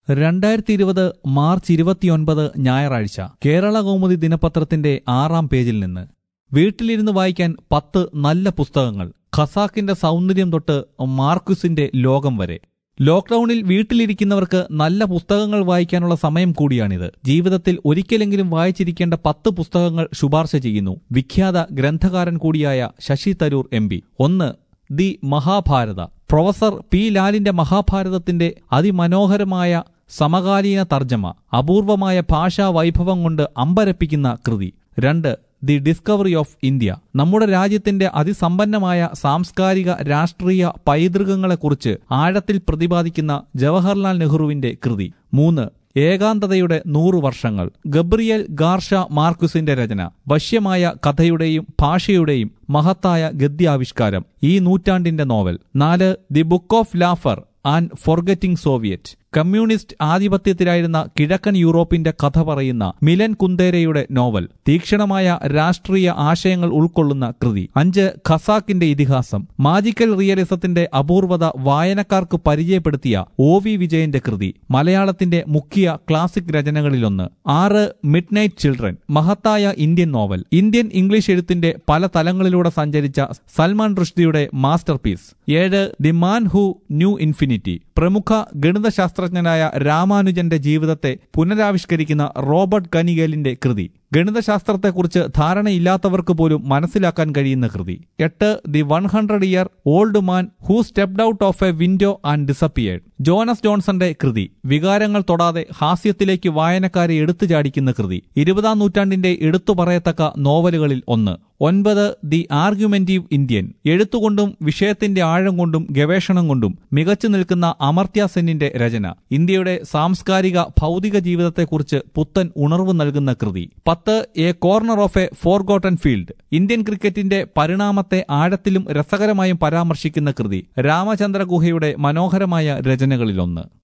രണ്ടായിരത്തി ഇരുപത് മാർച്ച് ഇരുപത്തിയൊൻപത് ഞായറാഴ്ച കേരള കൗമുദി ദിനപത്രത്തിന്റെ ആറാം പേജിൽ നിന്ന് വീട്ടിലിരുന്ന് വായിക്കാൻ പത്ത് നല്ല പുസ്തകങ്ങൾ ഖസാക്കിന്റെ സൗന്ദര്യം തൊട്ട് മാർക്കുസിന്റെ ലോകം വരെ ലോക്ക്ഡൌണിൽ വീട്ടിലിരിക്കുന്നവർക്ക് നല്ല പുസ്തകങ്ങൾ വായിക്കാനുള്ള സമയം കൂടിയാണിത് ജീവിതത്തിൽ ഒരിക്കലെങ്കിലും വായിച്ചിരിക്കേണ്ട പത്ത് പുസ്തകങ്ങൾ ശുപാർശ ചെയ്യുന്നു വിഖ്യാത ഗ്രന്ഥകാരൻ കൂടിയായ ശശി തരൂർ എം ഒന്ന് ദി മഹാഭാരത പ്രൊഫസർ പി ലാലിന്റെ മഹാഭാരതത്തിന്റെ അതിമനോഹരമായ സമകാലീന തർജ്ജമ അപൂർവമായ ഭാഷാ വൈഭവം കൊണ്ട് അമ്പരപ്പിക്കുന്ന കൃതി രണ്ട് ദി ഡിസ്കവറി ഓഫ് ഇന്ത്യ നമ്മുടെ രാജ്യത്തിന്റെ അതിസമ്പന്നമായ സാംസ്കാരിക രാഷ്ട്രീയ പൈതൃകങ്ങളെക്കുറിച്ച് ആഴത്തിൽ പ്രതിപാദിക്കുന്ന ജവഹർലാൽ നെഹ്റുവിന്റെ കൃതി മൂന്ന് ഏകാന്തതയുടെ നൂറു വർഷങ്ങൾ ഗബ്രിയൽ ഗാർഷ മാർക്കുസിന്റെ രചന വശ്യമായ കഥയുടെയും ഭാഷയുടെയും മഹത്തായ ഗദ്യാവിഷ്കാരം ഈ നൂറ്റാണ്ടിന്റെ നോവൽ നാല് the book of laughter and forgetting Soviet communist ആധിപത്യത്തിലായിരുന്ന കിഴക്കൻ യൂറോപ്പിന്റെ കഥ പറയുന്ന മിലൻ കുന്തേരയുടെ നോവൽ തീക്ഷണമായ രാഷ്ട്രീയ ആശയങ്ങൾ ഉൾക്കൊള്ളുന്ന കൃതി അഞ്ച് ഖസാക്കിന്റെ ഇതിഹാസം മാജിക്കൽ റിയലിസത്തിന്റെ അപൂർവത വായനക്കാർക്ക് പരിചയപ്പെടുത്തിയ ഒ വി വിജയന്റെ കൃതി മലയാളത്തിന്റെ മുഖ്യ ക്ലാസിക് രചനകളിലൊന്ന് ആറ് മിഡ് നൈറ്റ് ചിൽഡ്രൻ മഹത്തായ ഇന്ത്യൻ നോവൽ ഇന്ത്യൻ ഇംഗ്ലീഷ് എഴുത്തിന്റെ പല തലങ്ങളിലൂടെ സഞ്ചരിച്ച സൽമാൻ റുഷ്ദിയുടെ മാസ്റ്റർപീസ് ഏഴ് the man who knew infinity പ്രമുഖ ഗണിതശാസ്ത്രജ്ഞനായ രാമാനുജന്റെ ജീവിതത്തെ പുനരാവിഷ്കരിക്കുന്ന റോബർട്ട് കനിഗേലിന്റെ കൃതി ഗണിതശാസ്ത്രത്തെക്കുറിച്ച് ധാരണയില്ലാത്തവർക്ക് പോലും മനസ്സിലാക്കാൻ കഴിയുന്ന കൃതി എട്ട് the one hundred year old man who stepped out of a window and disappeared Jonas ജോൺസന്റെ കൃതി വികാരങ്ങൾ തൊടാതെ ഹാസ്യത്തിലേക്ക് വായനക്കാരെ എടുത്തു ചാടിക്കുന്ന കൃതി ഇരുപതാം നൂറ്റാണ്ടിന്റെ എടുത്തു പറയത്തക്ക നോവലുകളിൽ ഒന്ന് ഒൻപത് ദി ആർഗ്യുമെന്റീവ് ഇന്ത്യൻ എഴുത്തുകൊണ്ടും വിഷയത്തിന്റെ ആഴം കൊണ്ടും ഗവേഷണം കൊണ്ടും മികച്ചു നിൽക്കുന്ന അമർത്യ സെന്നിന്റെ രചന ഇന്ത്യയുടെ സാംസ്കാരിക ഭൗതിക ജീവിതത്തെക്കുറിച്ച് പുത്തൻ ഉണർവ് നൽകുന്ന കൃതി പത്ത് a corner of a forgotten field Indian ക്രിക്കറ്റിന്റെ പരിണാമത്തെ ആഴത്തിലും രസകരമായും പരാമർശിക്കുന്ന കൃതി രാമചന്ദ്ര ഗുഹയുടെ മനോഹരമായ രചനകളിലൊന്ന്